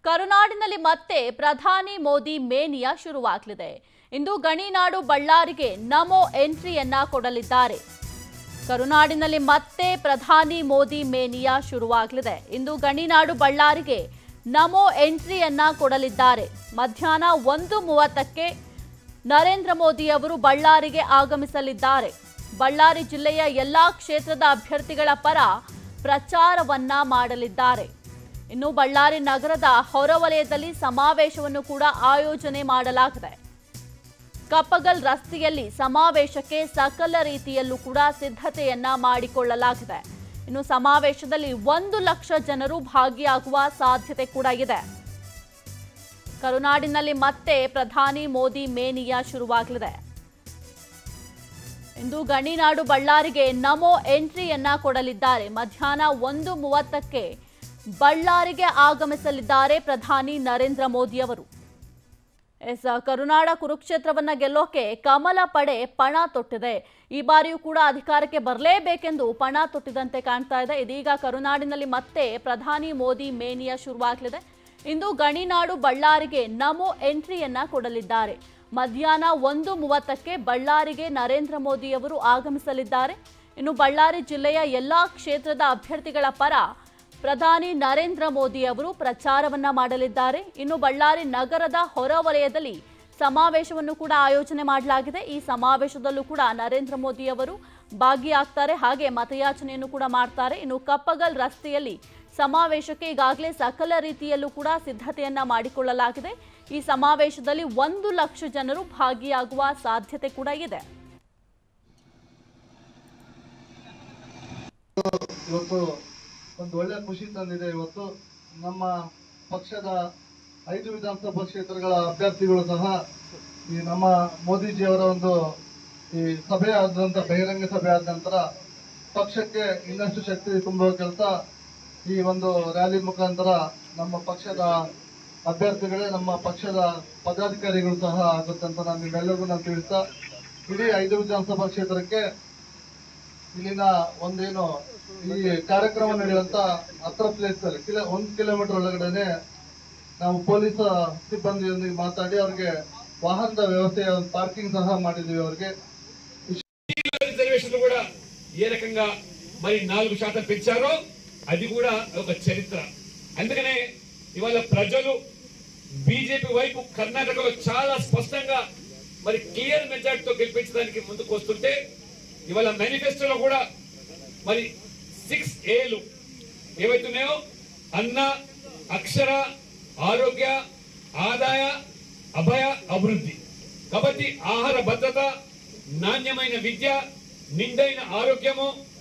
ಕರುನಾಡಿನಲ್ಲಿ ಮತ್ತೆ ಪ್ರಧಾನಿ ಮೋದಿ ಮೇನಿಯಾ ಶುರುವಾಗಲಿದೆ ಇಂದು ಗಣಿನಾಡು ಬಳ್ಳಾರಿಗೆ ನಮೋ ಎಂಟ್ರಿಯನ್ನ ಕೊಡಲಿದ್ದಾರೆ ಕರುನಾಡಿನಲ್ಲಿ ಮತ್ತೆ ಪ್ರಧಾನಿ ಮೋದಿ ಮೇನಿಯಾ ಶುರುವಾಗಲಿದೆ ಇಂದು ಗಣಿನಾಡು ಬಳ್ಳಾರಿಗೆ ನಮೋ ಎಂಟ್ರಿಯನ್ನ ಕೊಡಲಿದ್ದಾರೆ ಮಧ್ಯಾಹ್ನ ಒಂದು ಮೂವತ್ತಕ್ಕೆ ನರೇಂದ್ರ ಮೋದಿ ಅವರು ಬಳ್ಳಾರಿಗೆ ಆಗಮಿಸಲಿದ್ದಾರೆ ಬಳ್ಳಾರಿ ಜಿಲ್ಲೆಯ ಎಲ್ಲಾ ಕ್ಷೇತ್ರದ ಅಭ್ಯರ್ಥಿಗಳ ಪರ ಪ್ರಚಾರವನ್ನ ಮಾಡಲಿದ್ದಾರೆ ಇನ್ನು ಬಳ್ಳಾರಿ ನಗರದ ಹೊರವಲಯದಲ್ಲಿ ಸಮಾವೇಶವನ್ನು ಕೂಡ ಆಯೋಜನೆ ಮಾಡಲಾಗಿದೆ ಕಪ್ಪಗಲ್ ರಸ್ತೆಯಲ್ಲಿ ಸಮಾವೇಶಕ್ಕೆ ಸಕಲ ರೀತಿಯಲ್ಲೂ ಕೂಡ ಸಿದ್ಧತೆಯನ್ನ ಮಾಡಿಕೊಳ್ಳಲಾಗಿದೆ ಇನ್ನು ಸಮಾವೇಶದಲ್ಲಿ ಒಂದು ಲಕ್ಷ ಜನರು ಭಾಗಿಯಾಗುವ ಸಾಧ್ಯತೆ ಕೂಡ ಇದೆ ಕರುನಾಡಿನಲ್ಲಿ ಮತ್ತೆ ಪ್ರಧಾನಿ ಮೋದಿ ಮೇನಿಯಾ ಶುರುವಾಗಲಿದೆ ಇಂದು ಗಣಿನಾಡು ಬಳ್ಳಾರಿಗೆ ನಮೋ ಎಂಟ್ರಿಯನ್ನ ಕೊಡಲಿದ್ದಾರೆ ಮಧ್ಯಾಹ್ನ ಒಂದು ಮೂವತ್ತಕ್ಕೆ ಬಳ್ಳಾರಿಗೆ ಆಗಮಿಸಲಿದ್ದಾರೆ ಪ್ರಧಾನಿ ನರೇಂದ್ರ ಮೋದಿ ಅವರು ಎಸ್ ಕರುನಾಡ ಕುರುಕ್ಷೇತ್ರವನ್ನ ಗೆಲ್ಲೋಕೆ ಕಮಲ ಪಡೆ ಪಣ ತೊಟ್ಟಿದೆ ಈ ಬಾರಿಯೂ ಕೂಡ ಅಧಿಕಾರಕ್ಕೆ ಬರಲೇಬೇಕೆಂದು ಪಣ ತೊಟ್ಟಿದಂತೆ ಕಾಣ್ತಾ ಇದೆ ಇದೀಗ ಕರುನಾಡಿನಲ್ಲಿ ಮತ್ತೆ ಪ್ರಧಾನಿ ಮೋದಿ ಮೇನಿಯಾ ಶುರುವಾಗಲಿದೆ ಇಂದು ಗಣಿನಾಡು ಬಳ್ಳಾರಿಗೆ ನಮೋ ಎಂಟ್ರಿಯನ್ನ ಕೊಡಲಿದ್ದಾರೆ ಮಧ್ಯಾಹ್ನ ಒಂದು ಮೂವತ್ತಕ್ಕೆ ಬಳ್ಳಾರಿಗೆ ನರೇಂದ್ರ ಮೋದಿ ಅವರು ಆಗಮಿಸಲಿದ್ದಾರೆ ಇನ್ನು ಬಳ್ಳಾರಿ ಜಿಲ್ಲೆಯ ಎಲ್ಲಾ ಕ್ಷೇತ್ರದ ಅಭ್ಯರ್ಥಿಗಳ ಪರ ಪ್ರಧಾನಿ ನರೇಂದ್ರ ಮೋದಿ ಅವರು ಪ್ರಚಾರವನ್ನ ಮಾಡಲಿದ್ದಾರೆ ಇನ್ನು ಬಳ್ಳಾರಿ ನಗರದ ಹೊರವಲಯದಲ್ಲಿ ಸಮಾವೇಶವನ್ನು ಕೂಡ ಆಯೋಜನೆ ಮಾಡಲಾಗಿದೆ ಈ ಸಮಾವೇಶದಲ್ಲೂ ಕೂಡ ನರೇಂದ್ರ ಮೋದಿ ಅವರು ಭಾಗಿಯಾಗ್ತಾರೆ ಹಾಗೆ ಮತಯಾಚನೆಯನ್ನು ಕೂಡ ಮಾಡ್ತಾರೆ ಇನ್ನು ಕಪ್ಪಗಲ್ ರಸ್ತೆಯಲ್ಲಿ ಸಮಾವೇಶಕ್ಕೆ ಈಗಾಗಲೇ ಸಕಲ ರೀತಿಯಲ್ಲೂ ಕೂಡ ಸಿದ್ಧತೆಯನ್ನ ಮಾಡಿಕೊಳ್ಳಲಾಗಿದೆ ಈ ಸಮಾವೇಶದಲ್ಲಿ ಒಂದು ಲಕ್ಷ ಜನರು ಭಾಗಿಯಾಗುವ ಸಾಧ್ಯತೆ ಕೂಡ ಇದೆ ಇವತ್ತು ಒಂದು ಒಳ್ಳೆ ಖುಷಿ ತಂದಿದೆ ಇವತ್ತು ನಮ್ಮ ಪಕ್ಷದ ಐದು ವಿಧಾನಸಭಾ ಕ್ಷೇತ್ರಗಳ ಅಭ್ಯರ್ಥಿಗಳು ಸಹ ಈ ನಮ್ಮ ಮೋದಿಜಿಯವರ ಒಂದು ಈ ಸಭೆ ಆದ ನಂತರ ಬಹಿರಂಗ ಸಭೆ ಆದ ನಂತರ ಪಕ್ಷಕ್ಕೆ ಇನ್ನಷ್ಟು ಶಕ್ತಿ ತುಂಬುವ ಕೆಲಸ ಈ ಒಂದು ರ್ಯಾಲಿ ಮುಖಾಂತರ ನಮ್ಮ ಪಕ್ಷದ ಅಭ್ಯರ್ಥಿಗಳೇ ನಮ್ಮ ಪಕ್ಷದ ಪದಾಧಿಕಾರಿಗಳು ಸಹ ಆಗುತ್ತೆ ಅಂತ ನಾನು ನಿಮ್ಮೆಲ್ಲರಿಗೂ ನಾನು ತಿಳಿಸ್ತಾ ಇಡೀ ಐದು ವಿಧಾನಸಭಾ ಕ್ಷೇತ್ರಕ್ಕೆ ಇಲ್ಲಿನ ಒಂದೇನು ಈ ಕಾರ್ಯಕ್ರಮ ನಡೆಯುವಂತ ಹತ್ರ ಪ್ಲೇಸ್ ಅಲ್ಲಿ ಕಿಲೋ ಒಂದ್ ಕಿಲೋಮೀಟರ್ ಒಳಗಡೆನೆ ನಾವು ಪೊಲೀಸ್ ಸಿಬ್ಬಂದಿಯೊಂದಿಗೆ ಮಾತಾಡಿ ಅವ್ರಿಗೆ ವಾಹನದ ವ್ಯವಸ್ಥೆ ಪಾರ್ಕಿಂಗ್ ಸಹ ಮಾಡಿದೀವಿ ಅವ್ರಿಗೆ రిజర్వేషన్లు కూడా ఏ రకంగా మరి నాలుగు శాతం పెంచారో అది కూడా ఒక చరిత్ర అందుకనే ఇవాళ ప్రజలు బీజేపీ వైపు కర్ణాటకలో చాలా స్పష్టంగా మరి క్లియర్ మెజార్టీతో గెలిపించడానికి ముందుకు వస్తుంటే ఇవాళ మేనిఫెస్టోలో కూడా మరి సిక్స్ ఏలు ఏవైతున్నాయో అన్న అక్షర ఆరోగ్య ఆదాయ అభయ అభివృద్ధి కాబట్టి ఆహార భద్రత నాణ్యమైన విద్య నిండైన ఆరోగ్యము